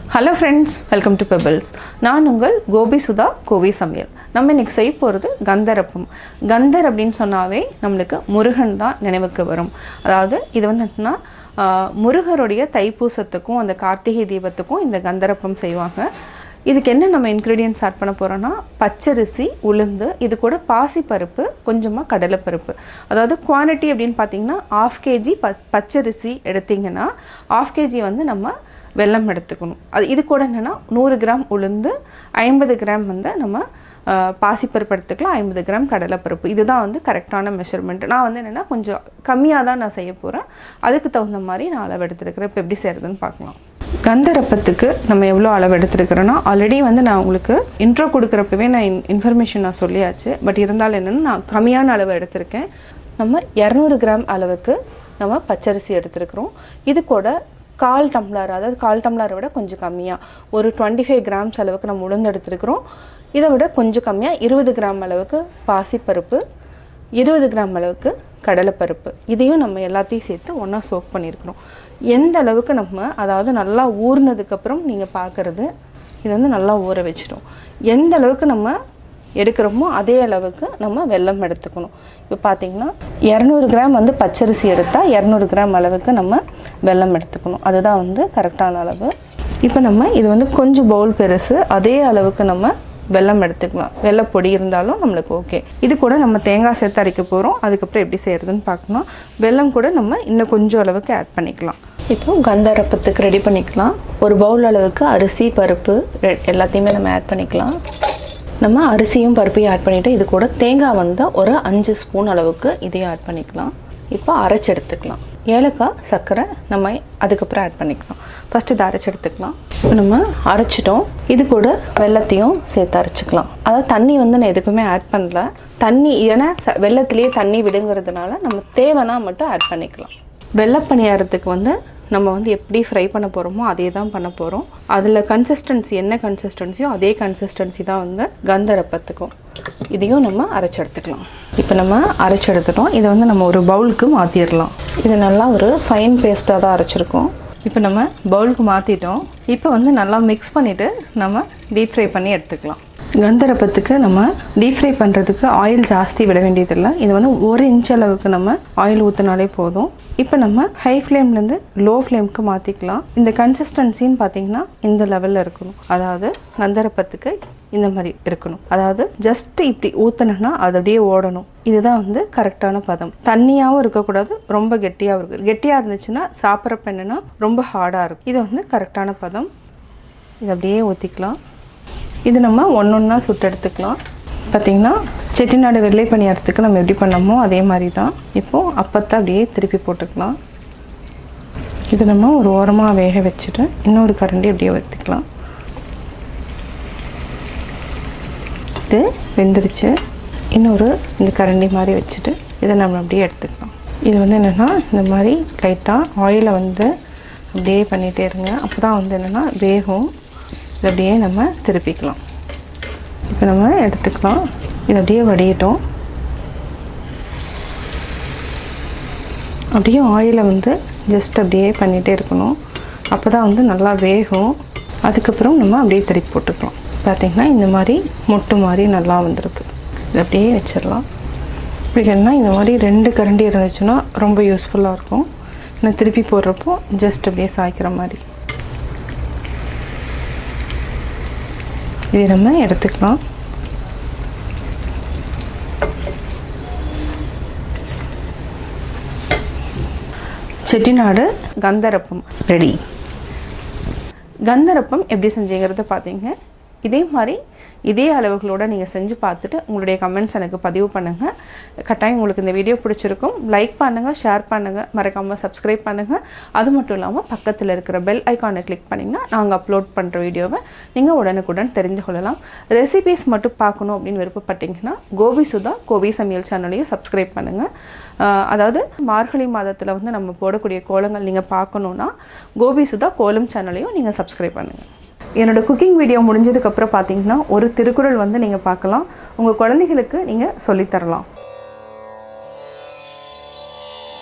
hello friends welcome to Pebbles நான் உங்கள் கோபி சுதா கோவி சமையல் நம்ம இன்னைக்கு செய்ய போகிறது கந்தரப்பம் கந்தர் அப்படின்னு சொன்னாவே நம்மளுக்கு முருகன் தான் நினைவுக்கு வரும் அதாவது இது வந்து என்னன்னா ஆஹ், முருகருடைய தைப்பூசத்துக்கும் அந்த கார்த்திகை தீபத்துக்கும் இந்த கந்தரப்பம் செய்வாங்க இதுக்கு என்ன நம்ம இன்க்ரீடியன்ஸ் ஆட் பண்ண போகிறோன்னா பச்சரிசி உளுந்து இது கூட பாசிப்பருப்பு கொஞ்சமாக கடலைப்பருப்பு அதாவது குவான்டிட்டி அப்படின்னு பார்த்தீங்கன்னா ஆஃப் கேஜி ப பச்சரிசி எடுத்தீங்கன்னா ஆஃப் கேஜி வந்து நம்ம வெல்லம் எடுத்துக்கணும் அது இது கூட என்னென்னா நூறு கிராம் உளுந்து ஐம்பது கிராம் வந்து நம்ம ஆஹ், பாசிப்பருப்பு எடுத்துக்கலாம் ஐம்பது கிராம் கடலைப்பருப்பு இதுதான் வந்து கரெக்டான மெஷர்மெண்ட் நான் வந்து என்னென்னா கொஞ்சம் கம்மியாக தான் நான் செய்ய போகிறேன் அதுக்கு தகுந்த மாதிரி நான் அளவு எடுத்துருக்கிறேன் இப்போ எப்படி செய்கிறதுன்னு பார்க்கலாம் கந்தரப்பத்துக்கு நம்ம எவ்வளோ அளவு எடுத்துருக்கிறோன்னா ஆல்ரெடி வந்து நான் உங்களுக்கு இன்ட்ரோ கொடுக்குறப்பவே நான் இன் இன்ஃபர்மேஷன் நான் சொல்லியாச்சு பட் இருந்தாலும் என்னென்னா நான் கம்மியான அளவு எடுத்திருக்கேன் நம்ம இரநூறு கிராம் அளவுக்கு நம்ம பச்சரிசி எடுத்துருக்குறோம் இது கூட கால் டம்ளர் அதாவது கால் டம்ளரை விட கொஞ்சம் கம்மியாக ஒரு டுவெண்ட்டி ஃபைவ் கிராம்ஸ் அளவுக்கு நம்ம உளுந்து எடுத்துருக்குறோம் இதை விட கொஞ்சம் கம்மியாக இருபது கிராம் அளவுக்கு பாசிப்பருப்பு இருபது கிராம் அளவுக்கு கடலைப்பருப்பு இதையும் நம்ம எல்லாத்தையும் சேர்த்து ஒன்றா சோக் பண்ணியிருக்கிறோம் எந்த அளவுக்கு நம்ம அதாவது நல்லா ஊறினதுக்கப்புறம் நீங்கள் பார்க்குறது இது வந்து நல்லா ஊற வச்சிட்டோம் எந்த அளவுக்கு நம்ம எடுக்கிறோமோ அதே அளவுக்கு நம்ம வெல்லம் எடுத்துக்கணும் இப்போ பார்த்தீங்கன்னா இரநூறு கிராம் வந்து பச்சரிசி எடுத்தால் இரநூறு கிராம் அளவுக்கு நம்ம வெல்லம் எடுத்துக்கணும் அதுதான் வந்து கரெக்டான அளவு இப்போ நம்ம இது வந்து கொஞ்சம் பவுல் பெருசு அதே அளவுக்கு நம்ம வெல்லம் எடுத்துக்கலாம் வெள்ளைப்பொடி இருந்தாலும் நம்மளுக்கு ஓகே இது கூட நம்ம தேங்காய் சேர்த்து அரைக்க போகிறோம் அதுக்கப்புறம் எப்படி செய்கிறதுன்னு பார்க்கணும் வெல்லம் கூட நம்ம இன்னும் கொஞ்சம் அளவுக்கு ஆட் பண்ணிக்கலாம் இப்போ கந்தரப்பத்துக்கு ரெடி பண்ணிக்கலாம் ஒரு பவுல் அளவுக்கு அரிசி பருப்பு ரெ- எல்லாத்தையுமே நம்ம ஆட் பண்ணிக்கலாம் நம்ம அரிசியும் பருப்பையும் ஆட் பண்ணிவிட்டு இது கூட தேங்காய் வந்து ஒரு அஞ்சு ஸ்பூன் அளவுக்கு இதையும் ஆட் பண்ணிக்கலாம் இப்போ அரைச்சி எடுத்துக்கலாம் ஏலக்காய் சர்க்கரை நம்ம அதுக்கப்புறம் ஆட் பண்ணிக்கலாம் ஃபஸ்ட்டு இதை அரைச்சி எடுத்துக்கலாம் இப்போ நம்ம அரைச்சிட்டோம் இது கூட வெள்ளத்தையும் சேர்த்து அரைச்சிக்கலாம் அதாவது தண்ணி வந்து நான் எதுக்குமே ஆட் பண்ணல தண்ணி ஏன்னா ச வெள்ளத்துலேயே தண்ணி விடுங்கிறதுனால நம்ம தேவைன்னா மட்டும் ஆட் பண்ணிக்கலாம் வெள்ளை பணியாரத்துக்கு வந்து நம்ம வந்து எப்படி ஃப்ரை பண்ண போகிறோமோ அதே தான் பண்ண போகிறோம் அதில் கன்சிஸ்டன்சி என்ன கன்சிஸ்டன்சியோ அதே கன்சிஸ்டன்சி தான் வந்து கந்தரப்பத்துக்கும் இதையும் நம்ம அரைச்சி எடுத்துக்கலாம் இப்போ நம்ம அரைச்சி எடுத்துட்டோம் இதை வந்து நம்ம ஒரு பவுலுக்கு மாற்றிடலாம் இது நல்லா ஒரு ஃபைன் பேஸ்ட்டாக தான் அரைச்சிருக்கோம் இப்போ நம்ம பவுலுக்கு மாற்றிட்டோம் இப்போ வந்து நல்லா மிக்ஸ் பண்ணிவிட்டு நம்ம டீப் ஃப்ரை பண்ணி எடுத்துக்கலாம் கந்தரப்பத்துக்கு நம்ம டீப் ஃப்ரை பண்ணுறதுக்கு ஆயில் ஜாஸ்தி விட வேண்டியதில்லை இது வந்து ஒரு இன்ச் அளவுக்கு நம்ம ஆயில் ஊற்றினாலே போதும் இப்போ நம்ம ஹை ஃப்ளேம்லேருந்து லோ ஃப்ளேம்க்கு மாற்றிக்கலாம் இந்த கன்சிஸ்டன்சின்னு பார்த்தீங்கன்னா இந்த லெவலில் இருக்கணும் அதாவது கந்தரப்பத்துக்கு இந்த மாதிரி இருக்கணும் அதாவது ஜஸ்ட் இப்படி ஊற்றினோன்னா அது அப்படியே ஓடணும் இதுதான் வந்து கரெக்டான பதம் தண்ணியாகவும் இருக்கக்கூடாது ரொம்ப கெட்டியாகவும் இருக்கு கெட்டியாக இருந்துச்சுன்னா சாப்பிட்றப்ப என்னென்னா ரொம்ப ஹார்டாக இருக்கும் இது வந்து கரெக்டான பதம் இது அப்படியே ஊற்றிக்கலாம் இது நம்ம ஒன்று ஒன்றா சுட்டு எடுத்துக்கலாம் பார்த்திங்கன்னா செட்டிநாடு வெள்ளை பணியாரத்துக்கு நம்ம எப்படி பண்ணோமோ அதே மாதிரி தான் இப்போது அப்பத்தை அப்படியே திருப்பி போட்டுக்கலாம் இது நம்ம ஒரு ஓரமாக வேக வச்சுட்டு இன்னொரு கரண்டி அப்படியே ஊற்றிக்கலாம் இது வெந்துருச்சு இன்னொரு இந்த கரண்டி மாதிரி வச்சுட்டு இதை நம்ம அப்படியே எடுத்துக்கலாம் இது வந்து என்னென்னா இந்த மாதிரி லைட்டாக ஆயிலை வந்து அப்படியே பண்ணிகிட்டே இருங்க அப்போ தான் வந்து என்னென்னா வேகும் இதை அப்படியே நம்ம திருப்பிக்கலாம் இப்போ நம்ம எடுத்துக்கலாம் இது அப்படியே வடியட்டும் அப்படியே ஆயிலை வந்து ஜஸ்ட் அப்படியே பண்ணிகிட்டே இருக்கணும் அப்போ தான் வந்து நல்லா வேகும் அதுக்கப்புறம் நம்ம அப்படியே திருப்பி போட்டுக்கலாம் பார்த்திங்கன்னா இந்த மாதிரி மொட்டு மாதிரி நல்லா வந்திருக்கு இது அப்படியே வச்சிடலாம் இப்படின்னா இந்த மாதிரி ரெண்டு கரண்டி இருந்துச்சுன்னா ரொம்ப யூஸ்ஃபுல்லாக இருக்கும் நான் திருப்பி போடுறப்போ ஜஸ்ட் அப்படியே சாய்க்கிற மாதிரி இது நம்ம எடுத்துக்கலாம் செட்டிநாடு கந்தரப்பம் ரெடி கந்தரப்பம் எப்படி செஞ்சீங்கிறத பார்த்தீங்க இதே மாதிரி இதே அளவுகளோட நீங்கள் செஞ்சு பார்த்துட்டு உங்களுடைய கமெண்ட்ஸ் எனக்கு பதிவு பண்ணுங்கள் கட்டாயம் உங்களுக்கு இந்த வீடியோ பிடிச்சிருக்கும் லைக் பண்ணுங்கள் ஷேர் பண்ணுங்கள் மறக்காமல் சப்ஸ்கிரைப் பண்ணுங்கள் அது மட்டும் இல்லாமல் பக்கத்தில் இருக்கிற பெல் ஐக்கானை கிளிக் பண்ணிங்கன்னா நாங்கள் அப்லோட் பண்ணுற வீடியோவை நீங்கள் உடனுக்குடன் தெரிந்து கொள்ளலாம் ரெசிபீஸ் மட்டும் பார்க்கணும் அப்படின்னு விருப்பப்பட்டீங்கன்னா கோபி சுதா கோபி சமையல் சேனலையும் சப்ஸ்கிரைப் பண்ணுங்கள் ஆஹ் அதாவது மார்கழி மாதத்தில் வந்து நம்ம போடக்கூடிய கோலங்கள் நீங்கள் பார்க்கணுன்னா கோபி சுதா கோலம் சேனலையும் நீங்கள் சப்ஸ்கிரைப் பண்ணுங்கள் என்னோட குக்கிங் வீடியோ முடிஞ்சதுக்கப்புறம் பார்த்தீங்கன்னா ஒரு திருக்குறள் வந்து நீங்கள் பார்க்கலாம் உங்கள் குழந்தைகளுக்கு நீங்கள் சொல்லித்தரலாம்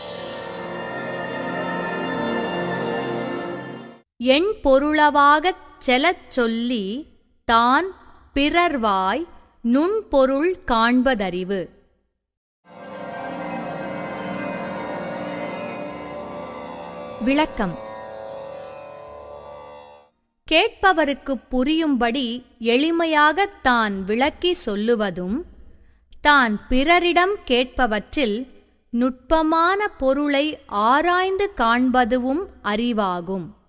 எண் பொருளவாகத் செலச் சொல்லி தான் பிறர்வாய் நுண்பொருள் காண்பதறிவு விளக்கம் கேட்பவருக்குப் புரியும்படி எளிமையாகத் தான் விளக்கி சொல்லுவதும் தான் பிறரிடம் கேட்பவற்றில் நுட்பமான பொருளை ஆராய்ந்து காண்பதுவும் அறிவாகும்